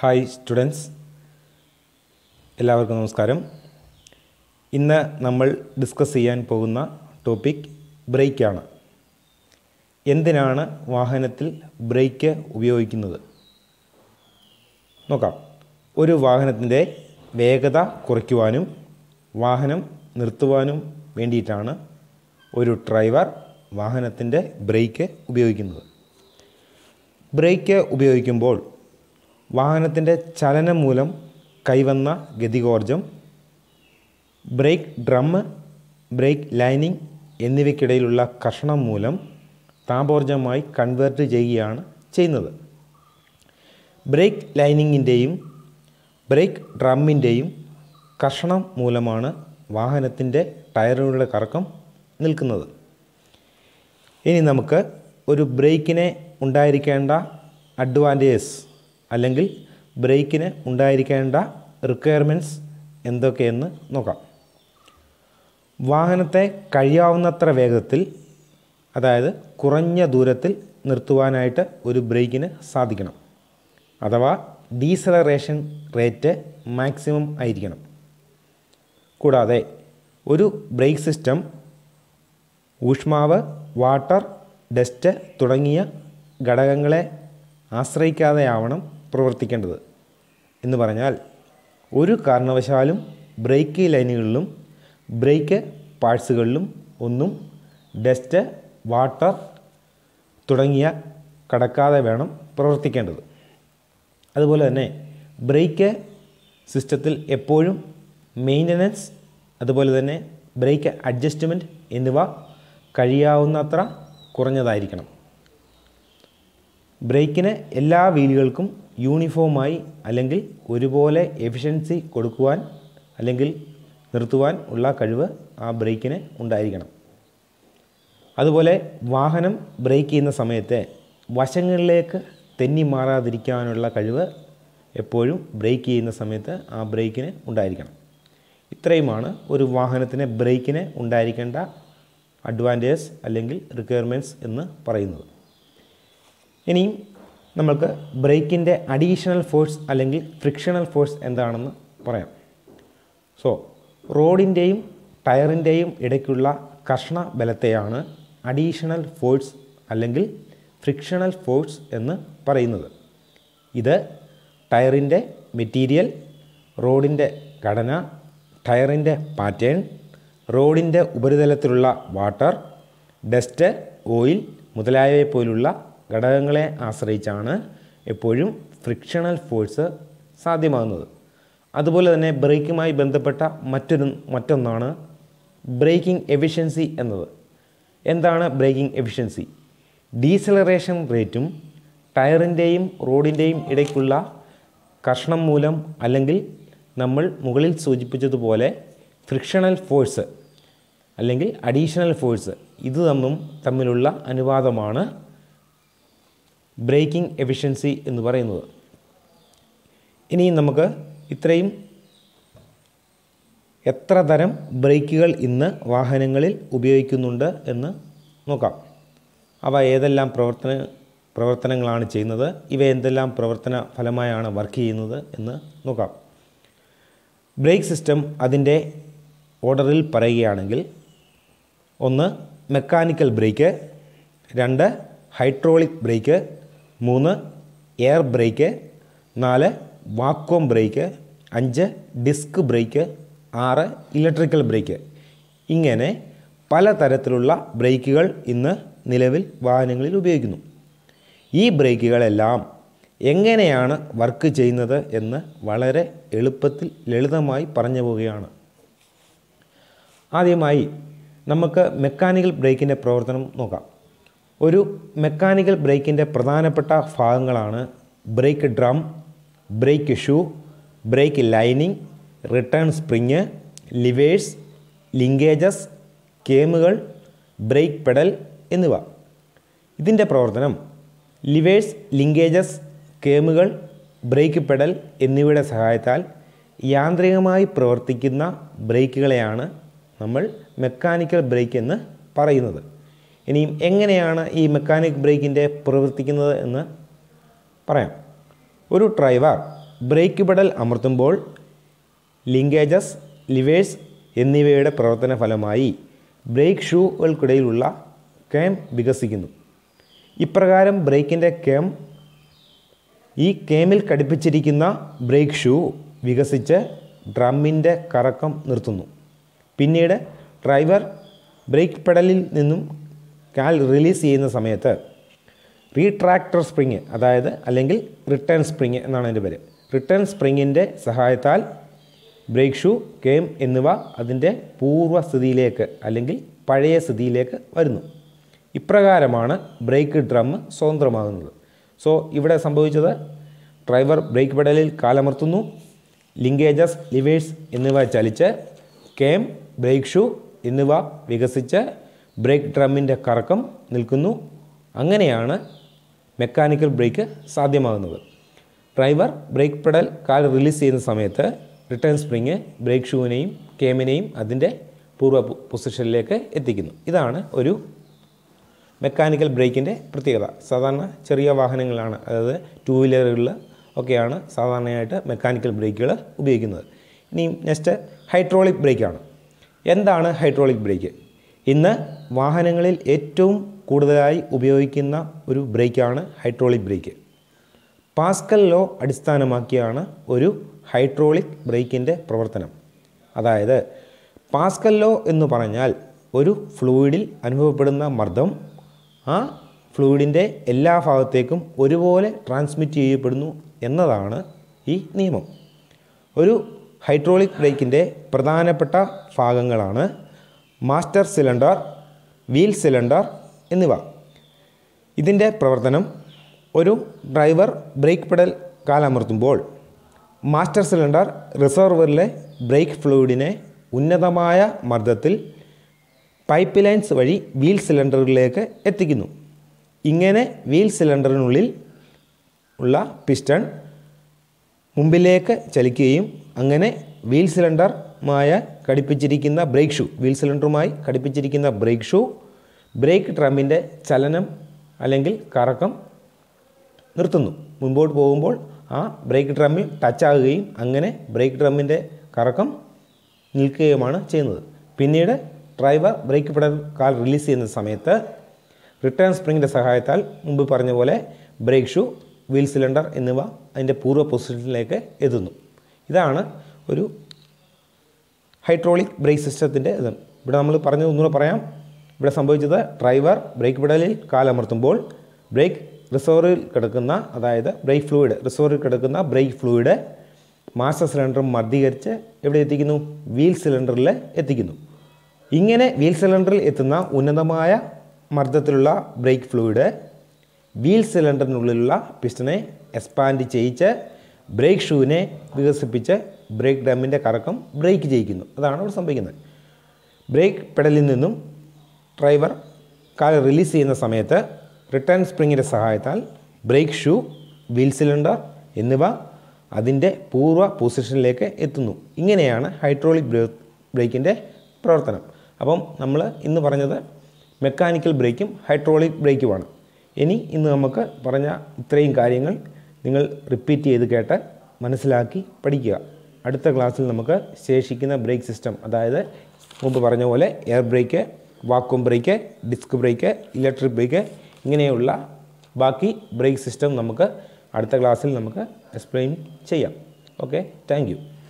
hi students എല്ലാവർക്കും നമസ്കാരം ഇന്ന് നമ്മൾ ഡിസ്കസ് ചെയ്യാൻ പോകുന്ന ടോപ്പിക് ബ്രേക്കാണ് എന്തിനാണ് വാഹനത്തിൽ ബ്രേക്ക് ഉപയോഗിക്കുന്നത് നോക്കാം ഒരു വാഹനത്തിൻ്റെ വേഗത കുറയ്ക്കുവാനും വാഹനം നിർത്തുവാനും വേണ്ടിയിട്ടാണ് ഒരു ഡ്രൈവർ വാഹനത്തിൻ്റെ ബ്രേക്ക് ഉപയോഗിക്കുന്നത് ബ്രേക്ക് ഉപയോഗിക്കുമ്പോൾ വാഹനത്തിൻ്റെ ചലനം മൂലം കൈവന്ന ഗതികോർജം ബ്രേക്ക് ഡ്രം ബ്രേക്ക് ലൈനിങ് എന്നിവയ്ക്കിടയിലുള്ള കർഷണം മൂലം താപോർജ്ജമായി കൺവേർട്ട് ചെയ്യുകയാണ് ചെയ്യുന്നത് ബ്രേക്ക് ലൈനിങ്ങിൻ്റെയും ബ്രേക്ക് ഡ്രമ്മിൻ്റെയും കർഷണം മൂലമാണ് വാഹനത്തിൻ്റെ ടയറുകളുടെ കറക്കം നിൽക്കുന്നത് ഇനി നമുക്ക് ഒരു ബ്രേക്കിനെ ഉണ്ടായിരിക്കേണ്ട അഡ്വാൻറ്റേജസ് അല്ലെങ്കിൽ ബ്രേക്കിന് ഉണ്ടായിരിക്കേണ്ട റിക്വയർമെൻറ്റ്സ് എന്തൊക്കെയെന്ന് നോക്കാം വാഹനത്തെ കഴിയാവുന്നത്ര വേഗത്തിൽ അതായത് കുറഞ്ഞ ദൂരത്തിൽ നിർത്തുവാനായിട്ട് ഒരു ബ്രേക്കിന് സാധിക്കണം അഥവാ ഡീസലറേഷൻ റേറ്റ് മാക്സിമം ആയിരിക്കണം കൂടാതെ ഒരു ബ്രേക്ക് സിസ്റ്റം ഊഷ്മാവ് വാട്ടർ ഡസ്റ്റ് തുടങ്ങിയ ഘടകങ്ങളെ ആശ്രയിക്കാതെയാവണം പ്രവർത്തിക്കേണ്ടത് എന്ന് പറഞ്ഞാൽ ഒരു കാരണവശാലും ബ്രേക്ക് ലൈനുകളിലും ബ്രേക്ക് പാർട്സുകളിലും ഒന്നും ഡസ്റ്റ് വാട്ടർ തുടങ്ങിയ കടക്കാതെ വേണം പ്രവർത്തിക്കേണ്ടത് അതുപോലെ തന്നെ ബ്രേക്ക് സിസ്റ്റത്തിൽ എപ്പോഴും മെയിൻ്റനൻസ് അതുപോലെ തന്നെ ബ്രേക്ക് അഡ്ജസ്റ്റ്മെൻറ്റ് എന്നിവ കഴിയാവുന്നത്ര കുറഞ്ഞതായിരിക്കണം ബ്രേക്കിന് എല്ലാ വീലുകൾക്കും യൂണിഫോമായി അല്ലെങ്കിൽ ഒരുപോലെ എഫിഷ്യൻസി കൊടുക്കുവാൻ അല്ലെങ്കിൽ നിർത്തുവാൻ ഉള്ള കഴിവ് ആ ബ്രേക്കിന് ഉണ്ടായിരിക്കണം അതുപോലെ വാഹനം ബ്രേക്ക് ചെയ്യുന്ന സമയത്ത് വശങ്ങളിലേക്ക് തെന്നി മാറാതിരിക്കാനുള്ള കഴിവ് എപ്പോഴും ബ്രേക്ക് ചെയ്യുന്ന സമയത്ത് ആ ബ്രേക്കിന് ഉണ്ടായിരിക്കണം ഇത്രയുമാണ് ഒരു വാഹനത്തിന് ബ്രേക്കിന് ഉണ്ടായിരിക്കേണ്ട അഡ്വാൻറ്റേജസ് അല്ലെങ്കിൽ റിക്വയർമെൻറ്റ്സ് എന്ന് പറയുന്നത് ഇനിയും നമുക്ക് ബ്രേക്കിൻ്റെ അഡീഷണൽ ഫോഴ്സ് അല്ലെങ്കിൽ ഫ്രിക്ഷണൽ ഫോഴ്സ് എന്താണെന്ന് പറയാം സോ റോഡിൻ്റെയും ടയറിൻ്റെയും ഇടയ്ക്കുള്ള കർഷണ ബലത്തെയാണ് അഡീഷണൽ ഫോഴ്സ് അല്ലെങ്കിൽ ഫ്രിക്ഷണൽ ഫോഴ്സ് എന്ന് പറയുന്നത് ഇത് ടയറിൻ്റെ മെറ്റീരിയൽ റോഡിൻ്റെ ഘടന ടയറിൻ്റെ പാറ്റേൺ റോഡിൻ്റെ ഉപരിതലത്തിലുള്ള വാട്ടർ ഡസ്റ്റ് ഓയിൽ മുതലായവയെ പോലുള്ള ഘടകങ്ങളെ ആശ്രയിച്ചാണ് എപ്പോഴും ഫ്രിക്ഷണൽ ഫോഴ്സ് സാധ്യമാകുന്നത് അതുപോലെ തന്നെ ബ്രേക്കുമായി ബന്ധപ്പെട്ട മറ്റൊരു മറ്റൊന്നാണ് ബ്രേക്കിംഗ് എഫിഷ്യൻസി എന്നത് എന്താണ് ബ്രേക്കിംഗ് എഫിഷ്യൻസി ഡീസലറേഷൻ റേറ്റും ടയറിൻ്റെയും റോഡിൻ്റെയും ഇടയ്ക്കുള്ള കർഷണം മൂലം അല്ലെങ്കിൽ നമ്മൾ മുകളിൽ സൂചിപ്പിച്ചതുപോലെ ഫ്രിക്ഷണൽ ഫോഴ്സ് അല്ലെങ്കിൽ അഡീഷണൽ ഫോഴ്സ് ഇത് തമ്മിൽ തമ്മിലുള്ള അനുപാതമാണ് ബ്രേക്കിംഗ് എഫിഷ്യൻസി എന്ന് പറയുന്നത് ഇനി നമുക്ക് ഇത്രയും എത്ര തരം ബ്രേക്കുകൾ ഇന്ന് വാഹനങ്ങളിൽ ഉപയോഗിക്കുന്നുണ്ട് എന്ന് നോക്കാം അവ ഏതെല്ലാം പ്രവർത്തന പ്രവർത്തനങ്ങളാണ് ചെയ്യുന്നത് ഇവ എന്തെല്ലാം പ്രവർത്തന ഫലമായാണ് വർക്ക് ചെയ്യുന്നത് എന്ന് നോക്കാം ബ്രേക്ക് സിസ്റ്റം അതിൻ്റെ ഓർഡറിൽ പറയുകയാണെങ്കിൽ ഒന്ന് മെക്കാനിക്കൽ ബ്രേക്ക് രണ്ട് ഹൈഡ്രോളിക് ബ്രേക്ക് മൂന്ന് എയർ ബ്രേക്ക് നാല് വാക്വം ബ്രേക്ക് അഞ്ച് ഡിസ്ക് ബ്രേക്ക് ആറ് ഇലക്ട്രിക്കൽ ബ്രേക്ക് ഇങ്ങനെ പലതരത്തിലുള്ള ബ്രേക്കുകൾ ഇന്ന് നിലവിൽ വാഹനങ്ങളിൽ ഉപയോഗിക്കുന്നു ഈ ബ്രേക്കുകളെല്ലാം എങ്ങനെയാണ് വർക്ക് ചെയ്യുന്നത് എന്ന് വളരെ എളുപ്പത്തിൽ ലളിതമായി പറഞ്ഞു പോവുകയാണ് ആദ്യമായി നമുക്ക് മെക്കാനിക്കൽ ബ്രേക്കിൻ്റെ പ്രവർത്തനം നോക്കാം ഒരു മെക്കാനിക്കൽ ബ്രേക്കിൻ്റെ പ്രധാനപ്പെട്ട ഭാഗങ്ങളാണ് brake drum brake shoe brake lining return spring levers linkages കേമുകൾ ബ്രേക്ക് പെഡൽ എന്നിവ ഇതിൻ്റെ പ്രവർത്തനം ലിവേഴ്സ് ലിങ്കേജസ് കേമുകൾ ബ്രേക്ക് പെഡൽ എന്നിവയുടെ സഹായത്താൽ യാന്ത്രികമായി പ്രവർത്തിക്കുന്ന ബ്രേക്കുകളെയാണ് നമ്മൾ മെക്കാനിക്കൽ ബ്രേക്ക് എന്ന് പറയുന്നത് ഇനിയും എങ്ങനെയാണ് ഈ മെക്കാനിക് ബ്രേക്കിൻ്റെ പ്രവർത്തിക്കുന്നത് എന്ന് പറയാം ഒരു ഡ്രൈവർ ബ്രേക്ക് പെഡൽ അമർത്തുമ്പോൾ ലിങ്കേജസ് ലിവേഴ്സ് എന്നിവയുടെ പ്രവർത്തന ഫലമായി ബ്രേക്ക് ഷൂകൾക്കിടയിലുള്ള കേം വികസിക്കുന്നു ഇപ്രകാരം ബ്രേക്കിൻ്റെ കേം ഈ കേമിൽ ഘടിപ്പിച്ചിരിക്കുന്ന ബ്രേക്ക് ഷൂ വികസിച്ച് ഡ്രമ്മിൻ്റെ കറക്കം നിർത്തുന്നു പിന്നീട് ഡ്രൈവർ ബ്രേക്ക് പെഡലിൽ നിന്നും കാൽ റിലീസ് ചെയ്യുന്ന സമയത്ത് റീട്രാക്ടർ സ്പ്രിങ് അതായത് അല്ലെങ്കിൽ റിട്ടേൺ സ്പ്രിങ് എന്നാണ് അതിൻ്റെ പേര് റിട്ടേൺ സ്പ്രിങ്ങിൻ്റെ സഹായത്താൽ ബ്രേക്ക് ഷൂ കേം എന്നിവ അതിൻ്റെ പൂർവ്വസ്ഥിതിയിലേക്ക് അല്ലെങ്കിൽ പഴയ സ്ഥിതിയിലേക്ക് വരുന്നു ഇപ്രകാരമാണ് ബ്രേക്ക് ഡ്രം സ്വതന്ത്രമാകുന്നത് സോ ഇവിടെ സംഭവിച്ചത് ഡ്രൈവർ ബ്രേക്ക് പെഡലിൽ കാലമർത്തുന്നു ലിങ്കേജസ് ലിവേഴ്സ് എന്നിവ ചലിച്ച് കേം ബ്രേക്ക് ഷൂ എന്നിവ വികസിച്ച് ബ്രേക്ക് ഡ്രമ്മിൻ്റെ കറക്കം നിൽക്കുന്നു അങ്ങനെയാണ് മെക്കാനിക്കൽ ബ്രേക്ക് സാധ്യമാകുന്നത് ഡ്രൈവർ ബ്രേക്ക് പെഡൽ കാൽ റിലീസ് ചെയ്യുന്ന സമയത്ത് റിട്ടേൺ സ്പ്രിങ് ബ്രേക്ക് ഷൂവിനെയും കേമിനെയും അതിൻ്റെ പൂർവ്വ പൊ- പൊസിഷനിലേക്ക് എത്തിക്കുന്നു ഇതാണ് ഒരു മെക്കാനിക്കൽ ബ്രേക്കിൻ്റെ പ്രത്യേകത സാധാരണ ചെറിയ വാഹനങ്ങളാണ് അതായത് ടൂ വീലറുകളിൽ ഒക്കെയാണ് സാധാരണയായിട്ട് മെക്കാനിക്കൽ ബ്രേക്കുകൾ ഉപയോഗിക്കുന്നത് ഇനി നെക്സ്റ്റ് ഹൈഡ്രോളിക് ബ്രേക്കാണ് എന്താണ് ഹൈഡ്രോളിക് ബ്രേക്ക് ഇന്ന് വാഹനങ്ങളിൽ ഏറ്റവും കൂടുതലായി ഉപയോഗിക്കുന്ന ഒരു ബ്രേക്കാണ് ഹൈഡ്രോളിക് ബ്രേക്ക് പാസ്കൽ ലോ അടിസ്ഥാനമാക്കിയാണ് ഒരു ഹൈഡ്രോളിക് ബ്രേക്കിൻ്റെ പ്രവർത്തനം അതായത് പാസ്കൽ ലോ എന്ന് പറഞ്ഞാൽ ഒരു ഫ്ലൂയിഡിൽ അനുഭവപ്പെടുന്ന മർദ്ദം ആ ഫ്ലൂയിഡിൻ്റെ എല്ലാ ഭാഗത്തേക്കും ഒരുപോലെ ട്രാൻസ്മിറ്റ് ചെയ്യപ്പെടുന്നു എന്നതാണ് ഈ നിയമം ഒരു ഹൈഡ്രോളിക് ബ്രേക്കിൻ്റെ പ്രധാനപ്പെട്ട ഭാഗങ്ങളാണ് മാസ്റ്റർ സിലിണ്ടർ വീൽ സിലിണ്ടർ എന്നിവ ഇതിൻ്റെ പ്രവർത്തനം ഒരു ഡ്രൈവർ ബ്രേക്ക് പെഡൽ കാലമർത്തുമ്പോൾ മാസ്റ്റർ സിലിണ്ടർ റിസർവറിലെ ബ്രേക്ക് ഫ്ലൂയിഡിനെ ഉന്നതമായ മർദ്ദത്തിൽ പൈപ്പ് ലൈൻസ് വഴി വീൽ സിലിണ്ടറിലേക്ക് എത്തിക്കുന്നു ഇങ്ങനെ വീൽ സിലിണ്ടറിനുള്ളിൽ ഉള്ള പിസ്റ്റൺ മുമ്പിലേക്ക് ചലിക്കുകയും അങ്ങനെ വീൽ സിലിണ്ടറുമായ ഘടിപ്പിച്ചിരിക്കുന്ന ബ്രേക്ക് ഷൂ വീൽ സിലിണ്ടറുമായി ഘടിപ്പിച്ചിരിക്കുന്ന ബ്രേക്ക് ഷൂ ബ്രേക്ക് ഡ്രമ്മിൻ്റെ ചലനം അല്ലെങ്കിൽ കറക്കം നിർത്തുന്നു മുൻപോട്ട് പോകുമ്പോൾ ആ ബ്രേക്ക് ഡ്രമ്മിൽ ടച്ച് ആകുകയും അങ്ങനെ ബ്രേക്ക് ഡ്രമ്മിൻ്റെ കറക്കം നിൽക്കുകയുമാണ് ചെയ്യുന്നത് പിന്നീട് ഡ്രൈവർ ബ്രേക്ക് പെഡൽ കാൽ റിലീസ് ചെയ്യുന്ന സമയത്ത് റിട്ടേൺ സ്പ്രിങ്ങിൻ്റെ സഹായത്താൽ മുമ്പ് പറഞ്ഞ പോലെ ബ്രേക്ക് ഷൂ വീൽ സിലിണ്ടർ എന്നിവ അതിൻ്റെ പൂർവ്വ പൊസിഷനിലേക്ക് എത്തുന്നു ഇതാണ് ഒരു ഹൈഡ്രോളിക് ബ്രേക്ക് സിസ്റ്റത്തിൻ്റെ ഇത് ഇവിടെ നമ്മൾ പറഞ്ഞത് ഒന്നുകൂടെ പറയാം ഇവിടെ സംഭവിച്ചത് ഡ്രൈവർ ബ്രേക്ക് പെഡലിൽ കാലമർത്തുമ്പോൾ ബ്രേക്ക് റിസോറിൽ കിടക്കുന്ന അതായത് ബ്രേക്ക് ഫ്ലൂയിഡ് റിസോറിൽ കിടക്കുന്ന ബ്രേക്ക് ഫ്ലൂയിഡ് മാസ്റ്റർ സിലിണ്ടർ മർദ്ദീകരിച്ച് എവിടെ എത്തിക്കുന്നു വീൽ സിലിണ്ടറിൽ എത്തിക്കുന്നു ഇങ്ങനെ വീൽ സിലിണ്ടറിൽ എത്തുന്ന ഉന്നതമായ മർദ്ദത്തിലുള്ള ബ്രേക്ക് ഫ്ലൂയിഡ് വീൽ സിലിണ്ടറിനുള്ളിലുള്ള പിസ്റ്റനെ എക്സ്പാൻഡ് ചെയ്യിച്ച് ബ്രേക്ക് ഷൂവിനെ വികസിപ്പിച്ച് ബ്രേക്ക് ഡമ്മിൻ്റെ കറക്കം ബ്രേക്ക് ചെയ്യിക്കുന്നു അതാണ് ഇവിടെ സംഭവിക്കുന്നത് ബ്രേക്ക് പെഡലിൽ നിന്നും ഡ്രൈവർ കാൽ റിലീസ് ചെയ്യുന്ന സമയത്ത് റിട്ടേൺ സ്പ്രിങ്ങിൻ്റെ സഹായത്താൽ ബ്രേക്ക് ഷൂ വീൽ സിലിണ്ടർ എന്നിവ അതിൻ്റെ പൂർവ്വ പൊസിഷനിലേക്ക് എത്തുന്നു ഇങ്ങനെയാണ് ഹൈഡ്രോളിക് ബ്രേക്ക് ബ്രേക്കിൻ്റെ പ്രവർത്തനം അപ്പം നമ്മൾ ഇന്ന് പറഞ്ഞത് മെക്കാനിക്കൽ ബ്രേക്കും ഹൈഡ്രോളിക് ബ്രേക്കുമാണ് ഇനി ഇന്ന് നമുക്ക് പറഞ്ഞ ഇത്രയും കാര്യങ്ങൾ നിങ്ങൾ റിപ്പീറ്റ് ചെയ്ത് കേട്ട് മനസ്സിലാക്കി പഠിക്കുക അടുത്ത ക്ലാസ്സിൽ നമുക്ക് ശേഷിക്കുന്ന ബ്രേക്ക് സിസ്റ്റം അതായത് മുമ്പ് പറഞ്ഞ പോലെ air brake vacuum brake disc brake electric brake ഇങ്ങനെയുള്ള ബാക്കി ബ്രേക്ക് സിസ്റ്റം നമുക്ക് അടുത്ത ക്ലാസ്സിൽ നമുക്ക് എക്സ്പ്ലെയിൻ ചെയ്യാം ഓക്കെ താങ്ക്